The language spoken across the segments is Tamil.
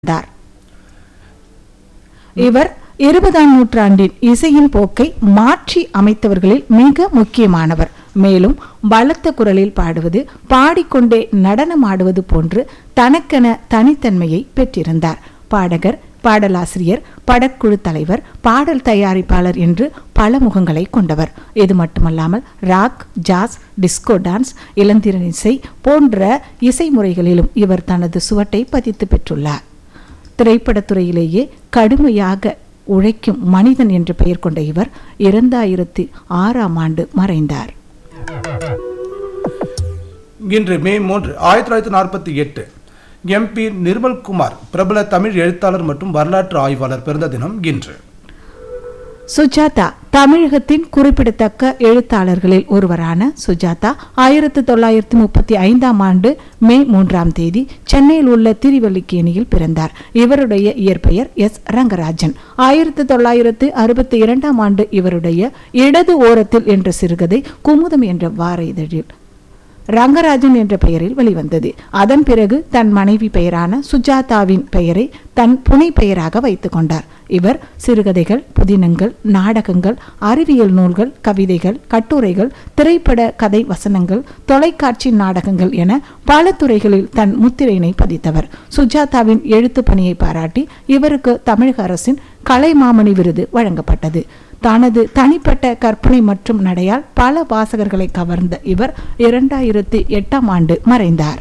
இருந்தார் இவர் இருபதாம் நூற்றாண்டின் இசையின் போக்கை மாற்றி அமைத்தவர்களில் மிக முக்கியமானவர் மேலும் பலத்த குரலில் பாடுவது பாடிக்கொண்டே நடனமாடுவது போன்று தனக்கென தனித்தன்மையை பெற்றிருந்தார் பாடகர் பாடலாசிரியர் படக்குழு தலைவர் பாடல் தயாரிப்பாளர் என்று பல முகங்களை கொண்டவர் இது மட்டுமல்லாமல் ராக் ஜாஸ் டிஸ்கோ டான்ஸ் இளந்திரன் இசை போன்ற இசை முறைகளிலும் இவர் தனது சுவட்டை பதித்து பெற்றுள்ளார் திரைப்படத்துறையிலேயே கடுமையாக உழைக்கும் மனிதன் என்று பெயர் கொண்ட இவர் இரண்டாயிரத்தி ஆறாம் ஆண்டு மறைந்தார் இன்று மே மூன்று ஆயிரத்தி தொள்ளாயிரத்தி நாற்பத்தி எட்டு எம்பி நிர்மல்குமார் பிரபல தமிழ் எழுத்தாளர் மற்றும் வரலாற்று ஆய்வாளர் பிறந்த தினம் இன்று சுஜாதா தமிழகத்தின் குறிப்பிடத்தக்க எழுத்தாளர்களில் ஒருவரான சுஜாதா ஆயிரத்தி தொள்ளாயிரத்தி முப்பத்தி ஐந்தாம் ஆண்டு மே மூன்றாம் தேதி சென்னையில் உள்ள திருவல்லிக்கேணியில் பிறந்தார் இவருடைய இயற்பெயர் எஸ் ரங்கராஜன் ஆயிரத்தி தொள்ளாயிரத்து அறுபத்தி இரண்டாம் ஆண்டு இவருடைய இடது ஓரத்தில் என்ற சிறுகதை குமுதம் என்ற வார இதழில் ரங்கராஜன் என்ற பெயரில் வெளிவந்தது அதன் பிறகு தன் மனைவி பெயரான சுஜாதாவின் பெயரை தன் புனை பெயராக வைத்துக் கொண்டார் இவர் சிறுகதைகள் புதினங்கள் நாடகங்கள் அறிவியல் நூல்கள் கவிதைகள் கட்டுரைகள் திரைப்பட கதை வசனங்கள் தொலைக்காட்சி நாடகங்கள் என பல துறைகளில் தன் முத்திரையினை பதித்தவர் சுஜாதாவின் எழுத்து பணியை பாராட்டி இவருக்கு தமிழக அரசின் கலைமாமணி விருது வழங்கப்பட்டது தனது தனிப்பட்ட கற்பனை மற்றும் நடையால் பல வாசகர்களை கவர்ந்த இவர் இரண்டாயிரத்தி எட்டாம் ஆண்டு மறைந்தார்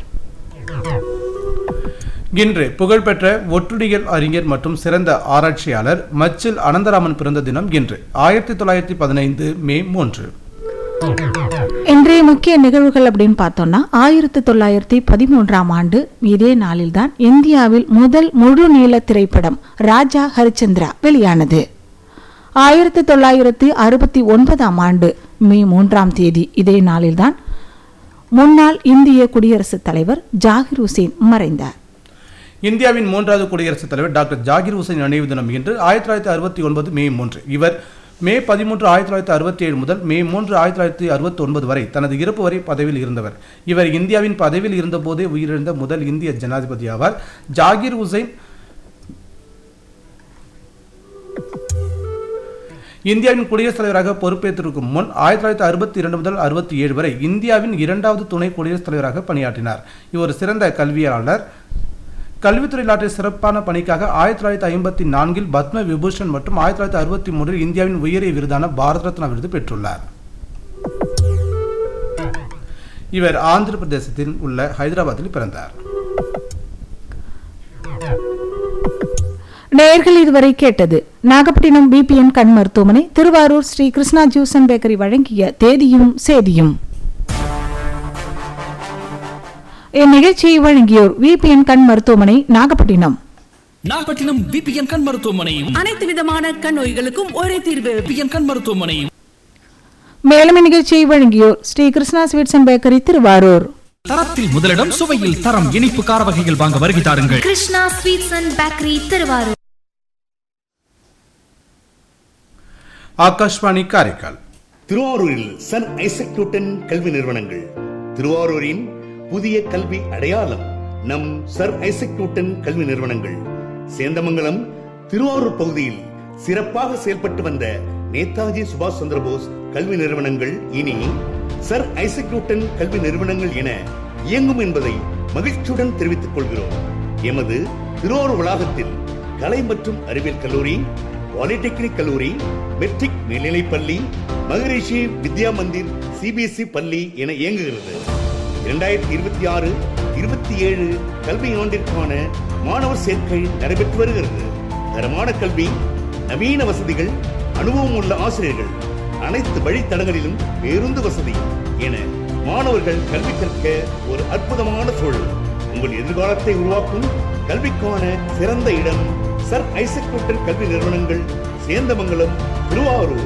இன்று புகழ்பெற்ற ஒட்டுடியல் அறிஞர் மற்றும் சிறந்த ஆராய்ச்சியாளர் மச்சில் அனந்தராமன் பிறந்த தினம் இன்று ஆயிரத்தி தொள்ளாயிரத்தி பதினைந்து மே மூன்று இன்றைய முக்கிய நிகழ்வுகள் அப்படின்னு பார்த்தோம்னா ஆயிரத்தி தொள்ளாயிரத்தி பதிமூன்றாம் ஆண்டு இதே நாளில்தான் இந்தியாவில் முதல் முழு நீள திரைப்படம் ராஜா ஹரிச்சந்திரா வெளியானது ஆயிரத்தி தொள்ளாயிரத்தி அறுபத்தி ஒன்பதாம் ஆண்டு மே மூன்றாம் தேதி இதே நாளில்தான் முன்னாள் இந்திய குடியரசுத் தலைவர் ஜாகிர் ஹுசேன் மறைந்தார் இந்தியாவின் மூன்றாவது குடியரசுத் தலைவர் டாக்டர் ஜாகிர் ஹுசைன் நினைவு தினம் இன்று ஆயிரத்தி தொள்ளாயிரத்தி அறுபத்தி ஒன்பது மே மூன்று இவர் மே பதிமூன்று ஆயிரத்தி தொள்ளாயிரத்தி அறுபத்தி ஏழு முதல் மே மூன்று ஆயிரத்தி தொள்ளாயிரத்தி அறுபத்தி ஒன்பது வரை தனது இறப்பு வரை பதவியில் இருந்தவர் இவர் இந்தியாவின் பதவியில் இருந்தபோதே உயிரிழந்த முதல் இந்திய ஜனாதிபதி ஆவார் ஜாகிர் ஹுசைன் இந்தியாவின் குடியரசுத் தலைவராக பொறுப்பேற்றிருக்கும் முன் ஆயிரத்தி தொள்ளாயிரத்தி அறுபத்தி இரண்டு முதல் அறுபத்தி ஏழு வரை இந்தியாவின் இரண்டாவது துணை குடியரசுத் தலைவராக பணியாற்றினார் இவர் சிறந்த கல்வியாளர் கல்வித்துறையில் ஆற்றிய சிறப்பான பணிக்காக ஆயிரத்தி தொள்ளாயிரத்தி ஐம்பத்தி நான்கில் பத்ம விபூஷன் மற்றும் ஆயிரத்தி தொள்ளாயிரத்தி அறுபத்தி மூன்றில் இந்தியாவின் உயரிய விருதான பாரத ரத்னா விருது பெற்றுள்ளார் இவர் ஆந்திர பிரதேசத்தில் உள்ள ஹைதராபாத்தில் பிறந்தார் நேயர்கள் இதுவரை கேட்டது நாகப்பட்டினம் பிபிஎன் கண் மருத்துவமனை Thiruvarur Sri Krishna juice and bakery வழங்கிய தேதியும் சேதியும் இந்நிகழ்ச்சியை வழங்கியோர் விபிஎன் கண் மருத்துவமனை நாகப்பட்டினம் நாகப்பட்டினம் பிபிஎன் கண் மருத்துவமனையும் அனைத்து விதமான கண் நோய்களுக்கும் ஒரே தீர்வு பிபிஎன் கண் மருத்துவமனையும் மேலும் இந்நிகழ்ச்சியை வழங்கியோர் Sri Krishna sweets and bakery Thiruvarur தரத்தில் முதலிடம் சுவையில் தரம் இனிப்பு கார வகைகள் வாங்க வருகை தாருங்கள் Krishna sweets and bakery Thiruvarur Akashvani Karaikal திருவாரூரில் சன் ஐசக் நியூட்டன் கல்வி நிறுவனங்கள் திருவாரூரின் புதிய கல்வி அடையாளம் நம் சர் ஐசக் நியூட்டன் கல்வி நிறுவனங்கள் சேந்தமங்கலம் திருவாரூர் பகுதியில் சிறப்பாக செயல்பட்டு வந்த நேதாஜி சுபாஷ் சந்திரபோஸ் கல்வி நிறுவனங்கள் இனி சர் ஐசக் நியூட்டன் கல்வி நிறுவனங்கள் என இயங்கும் என்பதை மகிழ்ச்சியுடன் தெரிவித்துக் கொள்கிறோம் எமது திருவாரூர் வளாகத்தில் கலை மற்றும் அறிவியல் கல்லூரி பாலிடெக்னிக் கல்லூரி மெட்ரிக் மேல்நிலைப் பள்ளி மகரிஷி வித்யா மந்திர் சிபிஎஸ்இ பள்ளி என இயங்குகிறது இரண்டாயிரத்தி இருபத்தி ஆறு இருபத்தி ஏழு கல்வி ஆண்டிற்கான மாணவர் சேர்க்கை நடைபெற்று வருகிறது தரமான கல்வி நவீன வசதிகள் அனுபவம் உள்ள ஆசிரியர்கள் அனைத்து வழித்தடங்களிலும் பேருந்து வசதி என மாணவர்கள் கல்வி கற்க ஒரு அற்புதமான சூழல் உங்கள் எதிர்காலத்தை உருவாக்கும் கல்விக்கான சிறந்த இடம் சர் ஐசக் நியூட்டன் கல்வி நிறுவனங்கள் சேந்தமங்கலம் திருவாரூர்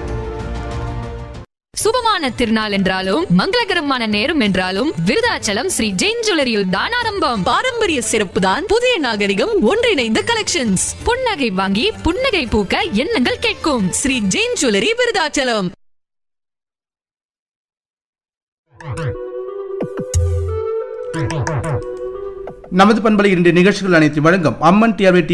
சுபமான திருநாள் என்றாலும் மங்களகரமான நேரம் என்றாலும் விருதாச்சலம் ஸ்ரீ ஜெயின் ஜுவல்லரியில் தான் ஆரம்பம் பாரம்பரிய சிறப்பு தான் புதிய நாகரிகம் ஒன்றிணைந்த கலெக்ஷன்ஸ் புன்னகை வாங்கி புன்னகை பூக்க எண்ணங்கள் கேட்கும் ஸ்ரீ ஜெயின் ஜுவல்லரி விருதாச்சலம் நமது பண்பலை இரண்டு நிகழ்ச்சிகள் அனைத்து வழங்கும் அம்மன் டிஆர்வி